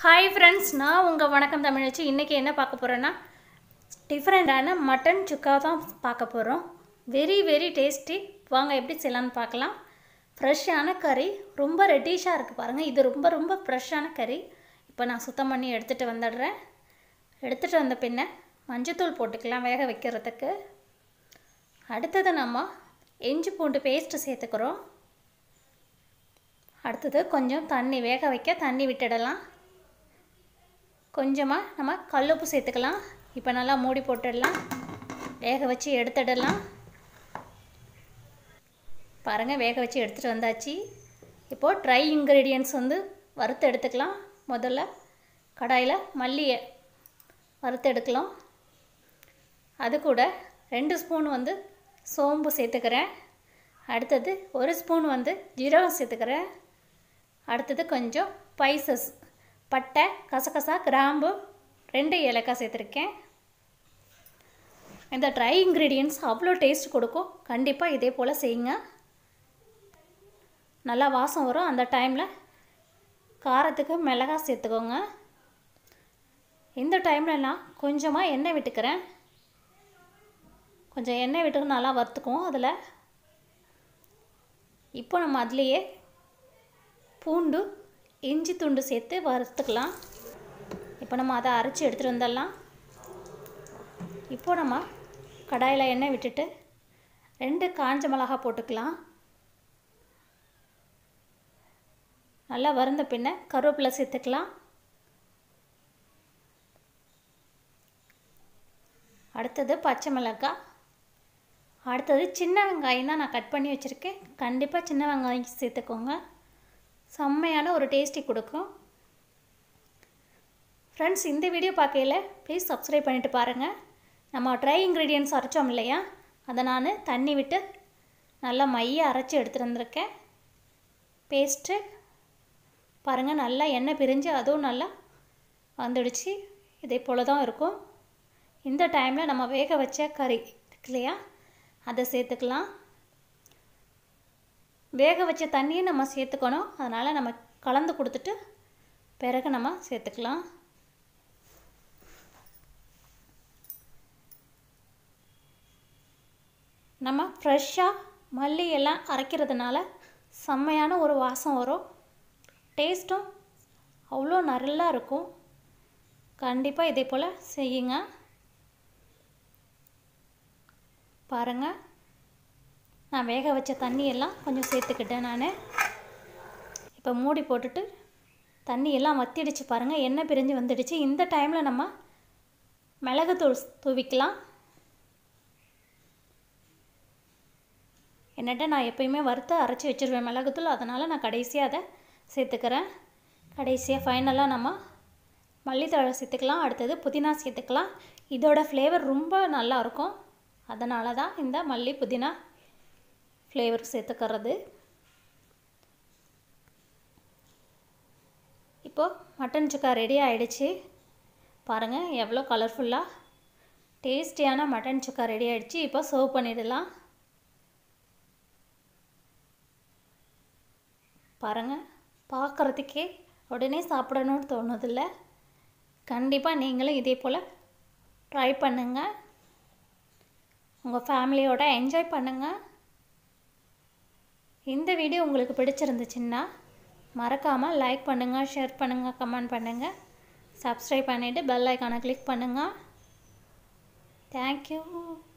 hi friends நான் உங்கள் வணக்கம் தமிழ் வச்சு இன்றைக்கி என்ன பார்க்க போகிறேன்னா டிஃப்ரெண்ட்டான மட்டன் சுக்கா தான் பார்க்க போகிறோம் வெரி வெரி டேஸ்டி வாங்க எப்படி செய்யலான்னு பார்க்கலாம் ஃப்ரெஷ்ஷான கறி ரொம்ப ரெட்டிஷாக இருக்குது பாருங்கள் இது ரொம்ப ரொம்ப ஃப்ரெஷ்ஷான கறி இப்போ நான் சுத்தம் பண்ணி எடுத்துகிட்டு வந்துடுறேன் எடுத்துகிட்டு வந்த பின்ன மஞ்சத்தூள் போட்டுக்கலாம் வேக வைக்கிறதுக்கு அடுத்தது நம்ம இஞ்சி பூண்டு பேஸ்ட்டு சேர்த்துக்கிறோம் அடுத்தது கொஞ்சம் தண்ணி வேக வைக்க தண்ணி விட்டுடலாம் கொஞ்சமாக நம்ம கல்லுப்பு சேர்த்துக்கலாம் இப்போ நல்லா மூடி போட்டுடலாம் வேக வச்சு எடுத்துடலாம் பாருங்கள் வேக வச்சு எடுத்துகிட்டு வந்தாச்சு இப்போது ட்ரை இன்க்ரீடியன்ட்ஸ் வந்து வறுத்து எடுத்துக்கலாம் முதல்ல கடாயில் மல்லியை வறுத்து எடுக்கலாம் அது கூட ரெண்டு ஸ்பூன் வந்து சோம்பு சேர்த்துக்கிறேன் அடுத்தது ஒரு ஸ்பூன் வந்து ஜீரகம் சேர்த்துக்கிறேன் அடுத்தது கொஞ்சம் ஸ்பைசஸ் பட்டை கசகசா கிராம்பு ரெண்டு ஏலக்காய் சேர்த்துருக்கேன் இந்த ட்ரை இன்க்ரீடியன்ட்ஸ் அவ்வளோ டேஸ்ட் கொடுக்கும் கண்டிப்பாக இதே போல் செய்யுங்க நல்லா வாசம் வரும் அந்த டைமில் காரத்துக்கு மிளகாய் சேர்த்துக்கோங்க இந்த டைமில் நான் கொஞ்சமாக எண்ணெய் விட்டுக்கிறேன் கொஞ்சம் எண்ணெய் விட்டு நல்லா வறுத்துக்குவோம் அதில் இப்போ நம்ம அதுலேயே பூண்டு இஞ்சி துண்டு சேர்த்து வறுத்துக்கலாம் இப்போ நம்ம அதை அரைச்சி எடுத்துகிட்டு வந்துடலாம் இப்போ நம்ம கடாயில் எண்ணெய் விட்டுட்டு ரெண்டு காஞ்ச மிளகா போட்டுக்கலாம் நல்லா வறுந்த பின்ன கருவேப்பிலை சேர்த்துக்கலாம் அடுத்தது பச்சை மிளகாய் அடுத்தது சின்ன வெங்காயம் தான் நான் கட் பண்ணி வச்சுருக்கேன் கண்டிப்பாக சின்ன வெங்காயம் சேர்த்துக்கோங்க செம்மையான ஒரு டேஸ்டி கொடுக்கும் ஃப்ரெண்ட்ஸ் இந்த வீடியோ பார்க்கையில் ப்ளீஸ் சப்ஸ்கிரைப் பண்ணிவிட்டு பாருங்கள் நம்ம ட்ரை இன்க்ரீடியன்ட்ஸ் அரைச்சோம் இல்லையா அதை நான் தண்ணி விட்டு நல்லா மைய அரைச்சி எடுத்துகிட்டு வந்திருக்கேன் பேஸ்ட்டு பாருங்கள் நல்லா எண்ணெய் பிரிஞ்சு அதுவும் நல்லா வந்துடுச்சு இதே போல் தான் இருக்கும் இந்த டைமில் நம்ம வேக வச்ச கறி இருக்கு இல்லையா அதை சேர்த்துக்கலாம் வேக வச்ச தண்ணியை நம்ம சேர்த்துக்கணும் அதனால் நம்ம கலந்து கொடுத்துட்டு பிறகு நம்ம சேர்த்துக்கலாம் நம்ம ஃப்ரெஷ்ஷாக மல்லி எல்லாம் அரைக்கிறதுனால செம்மையான ஒரு வாசம் வரும் டேஸ்ட்டும் அவ்வளோ நல்லா இருக்கும் கண்டிப்பாக இதே போல் செய்யுங்க பாருங்கள் நான் வேக வச்ச தண்ணியெல்லாம் கொஞ்சம் சேர்த்துக்கிட்டேன் நான் இப்போ மூடி போட்டுட்டு தண்ணி எல்லாம் வத்திடுச்சு பாருங்கள் எண்ணெய் பிரிஞ்சு வந்துடுச்சு இந்த டைமில் நம்ம மிளகுத்தூள் தூவிக்கலாம் என்னட்ட நான் எப்பயுமே வறுத்து அரைச்சி வச்சுருவேன் மிளகுத்தூள் அதனால் நான் கடைசியாக அதை சேர்த்துக்கிறேன் கடைசியாக ஃபைனலாக நம்ம மல்லித்தழை சேர்த்துக்கலாம் அடுத்தது புதினா சேர்த்துக்கலாம் இதோட ஃப்ளேவர் ரொம்ப நல்லாயிருக்கும் அதனால தான் இந்த மல்லி புதினா ஃப்ளேவர் சேர்த்துக்கிறது இப்போது மட்டன் சுக்கா ரெடி ஆகிடுச்சு பாருங்கள் எவ்வளோ கலர்ஃபுல்லாக டேஸ்டியான மட்டன் சுக்கா ரெடி ஆகிடுச்சு இப்போ சர்வ் பண்ணிடலாம் பாருங்கள் பார்க்குறதுக்கே உடனே சாப்பிடணும்னு தோணுதில்ல கண்டிப்பாக நீங்களும் இதே போல் ட்ரை பண்ணுங்கள் உங்கள் ஃபேமிலியோட என்ஜாய் பண்ணுங்கள் இந்த வீடியோ உங்களுக்கு பிடிச்சிருந்துச்சுன்னா மறக்காமல் லைக் பண்ணுங்கள் ஷேர் பண்ணுங்கள் கமெண்ட் பண்ணுங்கள் சப்ஸ்கிரைப் பண்ணிவிட்டு பெல் ஐக்கானை கிளிக் பண்ணுங்கள் தேங்க்யூ